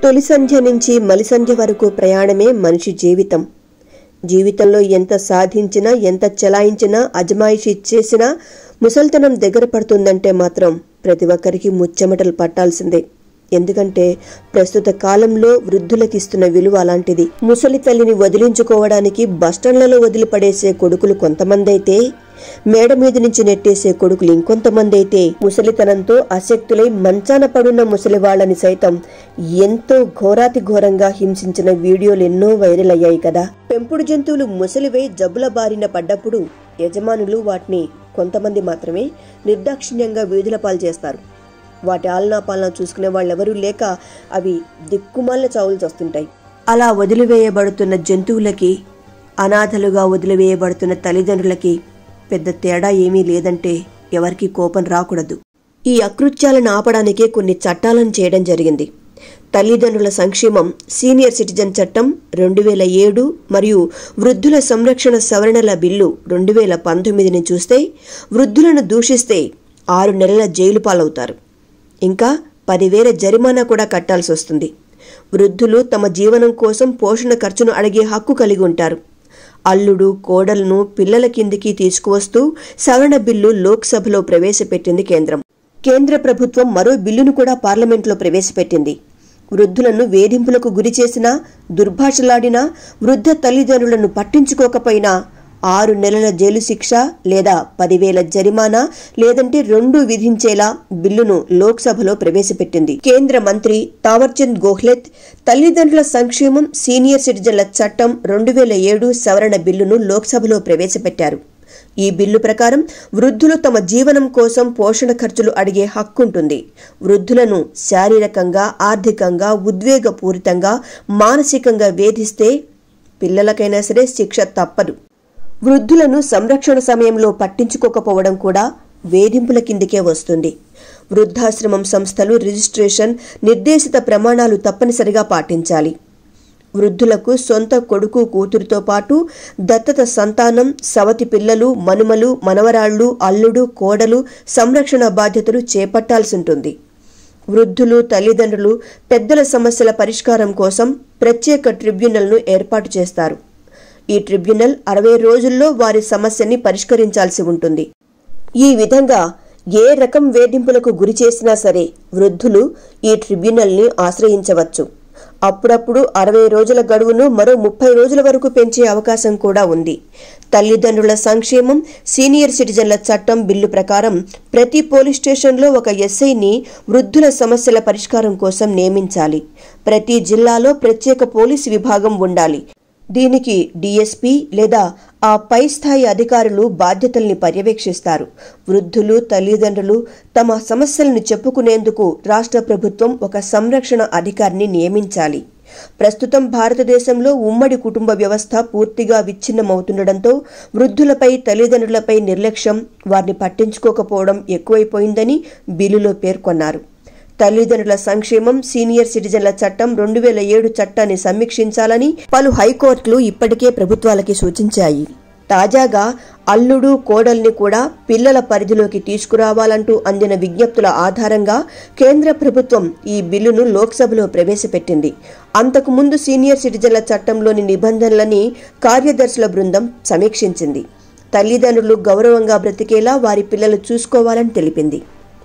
తొలి సంధ్య నుంచి మలి సంధ్య వరకు ప్రయాణమే మనిషి జీవితం జీవితంలో ఎంత సాధించినా ఎంత చెలాయించినా అజమాయిషీ చేసినా ముసల్తనం దగ్గర పడుతుందంటే మాత్రం ప్రతి ఒక్కరికి ముచ్చెమటలు పట్టాల్సిందే ఎందుకంటే ప్రస్తుత కాలంలో వృద్ధులకిస్తున్న విలువ అలాంటిది ముసలి తల్లిని వదిలించుకోవడానికి బస్టాండ్లలో వదిలిపడేసే కొడుకులు కొంతమంది అయితే మేడ మీద నుంచి నెట్టేసే కొడుకులు ఇంకొంతమంది అయితే ముసలితనంతో అశక్తులై మంచాన పడున్న ముసలి వాళ్ళని సైతం ఎంతో ఘోరాతి ఘోరంగా హింసించిన వీడియోలు ఎన్నో వైరల్ అయ్యాయి కదా పెంపుడు జంతువులు ముసలివై జబ్బుల బారిన పడ్డప్పుడు యజమానులు వాటిని కొంతమంది మాత్రమే నిర్దాక్షిణ్యంగా వీధుల పాలు చేస్తారు వాటి ఆలనా పాలన చూసుకునే వాళ్ళెవరూ లేక అవి దిక్కుమాలిన చావులు చేస్తుంటాయి అలా వదిలివేయబడుతున్న జంతువులకి అనాథలుగా వదిలివేయబడుతున్న తల్లిదండ్రులకి పెద్ద తేడా ఏమీ లేదంటే ఎవరికీ కోపం రాకూడదు ఈ అకృత్యాలను ఆపడానికే కొన్ని చట్టాలను చేయడం జరిగింది తల్లిదండ్రుల సంక్షేమం సీనియర్ సిటిజన్ చట్టం రెండు వేల ఏడు మరియు వృద్ధుల సంరక్షణ సవరణల బిల్లు రెండు వేల పంతొమ్మిదిని చూస్తే వృద్ధులను దూషిస్తే ఆరు నెలల జైలు పాలవుతారు ఇంకా పదివేల జరిమానా కూడా కట్టాల్సి వస్తుంది వృద్ధులు తమ జీవనం కోసం పోషణ ఖర్చును అడిగే హక్కు కలిగి ఉంటారు అల్లుడు కోడలను పిల్లల కిందికి తీసుకువస్తూ సవరణ బిల్లు లోక్సభలో ప్రవేశపెట్టింది కేంద్రం కేంద్ర ప్రభుత్వం మరో బిల్లును కూడా పార్లమెంట్లో ప్రవేశపెట్టింది వృద్ధులను వేధింపులకు గురి చేసినా దుర్భాషలాడినా వృద్ధ తల్లిదండ్రులను పట్టించుకోకపోయినా ఆరు నెలల జైలు శిక్ష లేదా పదివేల జరిమానా లేదంటే రెండు విధించేలా బిల్లును లోక్సభలో ప్రవేశపెట్టింది కేంద్ర మంత్రి తావర్చంద్ గోహ్లెత్ తల్లిదండ్రుల సంక్షేమం సీనియర్ సిటిజన్ల చట్టం రెండు వేల ఏడు సవరణ బిల్లును లోక్సభలో ప్రవేశపెట్టారు ఈ బిల్లు ప్రకారం వృద్ధులు తమ జీవనం కోసం పోషణ ఖర్చులు అడిగే హక్కుంటుంది వృద్ధులను శారీరకంగా ఆర్థికంగా ఉద్వేగపూరితంగా మానసికంగా వేధిస్తే పిల్లలకైనా సరే శిక్ష తప్పదు వృద్ధులను సంరక్షణ సమయంలో పట్టించుకోకపోవడం కూడా వేధింపుల కిందికే వస్తుంది వృద్ధాశ్రమం సంస్థలు రిజిస్ట్రేషన్ నిర్దేశిత ప్రమాణాలు తప్పనిసరిగా పాటించాలి వృద్ధులకు సొంత కొడుకు కూతురుతో పాటు దత్తత సంతానం సవతి పిల్లలు మనుమలు మనవరాళ్లు అల్లుడు కోడలు సంరక్షణ బాధ్యతలు చేపట్టాల్సి ఉంటుంది వృద్ధులు తల్లిదండ్రులు పెద్దల సమస్యల పరిష్కారం కోసం ప్రత్యేక ట్రిబ్యునల్ను ఏర్పాటు చేస్తారు ఈ ట్రిబ్యునల్ అరవై రోజుల్లో వారి సమస్యని పరిష్కరించాల్సి ఉంటుంది ఈ విధంగా ఏ రకం వేధింపులకు గురి చేసినా సరే వృద్ధులు ఈ ట్రిబ్యునల్ని ఆశ్రయించవచ్చు అప్పుడప్పుడు అరవై రోజుల గడువును మరో ముప్పై రోజుల వరకు పెంచే అవకాశం కూడా ఉంది తల్లిదండ్రుల సంక్షేమం సీనియర్ సిటిజన్ల చట్టం బిల్లు ప్రకారం ప్రతి పోలీస్ స్టేషన్లో ఒక ఎస్ఐని వృద్ధుల సమస్యల పరిష్కారం కోసం నియమించాలి ప్రతి జిల్లాలో ప్రత్యేక పోలీసు విభాగం ఉండాలి దీనికి డీఎస్పీ లేదా ఆ పై స్థాయి అధికారులు బాధ్యతల్ని పర్యవేక్షిస్తారు వృద్ధులు తల్లిదండ్రులు తమ సమస్యలను చెప్పుకునేందుకు రాష్ట్ర ప్రభుత్వం ఒక సంరక్షణ అధికారిని నియమించాలి ప్రస్తుతం భారతదేశంలో ఉమ్మడి కుటుంబ వ్యవస్థ పూర్తిగా విచ్ఛిన్నమవుతుండటంతో వృద్ధులపై తల్లిదండ్రులపై నిర్లక్ష్యం వారిని పట్టించుకోకపోవడం ఎక్కువైపోయిందని బిల్లులో పేర్కొన్నారు తల్లిదండ్రుల సంక్షేమం సీనియర్ సిటిజన్ల చట్టం రెండు వేల ఏడు చట్టాన్ని సమీక్షించాలని పలు హైకోర్టులు ఇప్పటికే ప్రభుత్వాలకి సూచించాయి తాజాగా అల్లుడు కోడల్ని కూడా పిల్లల పరిధిలోకి తీసుకురావాలంటూ అందిన విజ్ఞప్తుల ఆధారంగా కేంద్ర ప్రభుత్వం ఈ బిల్లును లోక్సభలో ప్రవేశపెట్టింది అంతకుముందు సీనియర్ సిటిజన్ల చట్టంలోని నిబంధనలని కార్యదర్శుల బృందం సమీక్షించింది తల్లిదండ్రులు గౌరవంగా బ్రతికేలా వారి పిల్లలు చూసుకోవాలని తెలిపింది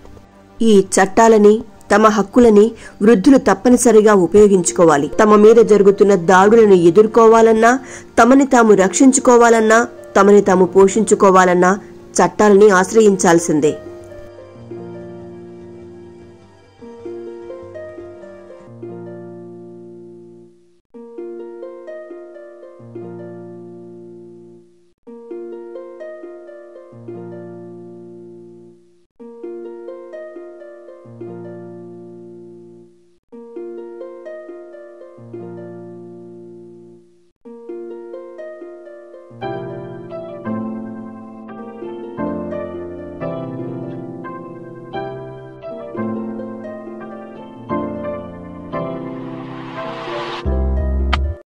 ఈ చట్టాలని తమ హక్కులని వృద్ధులు తప్పనిసరిగా ఉపయోగించుకోవాలి తమ మీద జరుగుతున్న దాడులను ఎదుర్కోవాలన్నా తమని తాము రక్షించుకోవాలన్నా తమని తాము పోషించుకోవాలన్నా చట్టాలని ఆశ్రయించాల్సిందే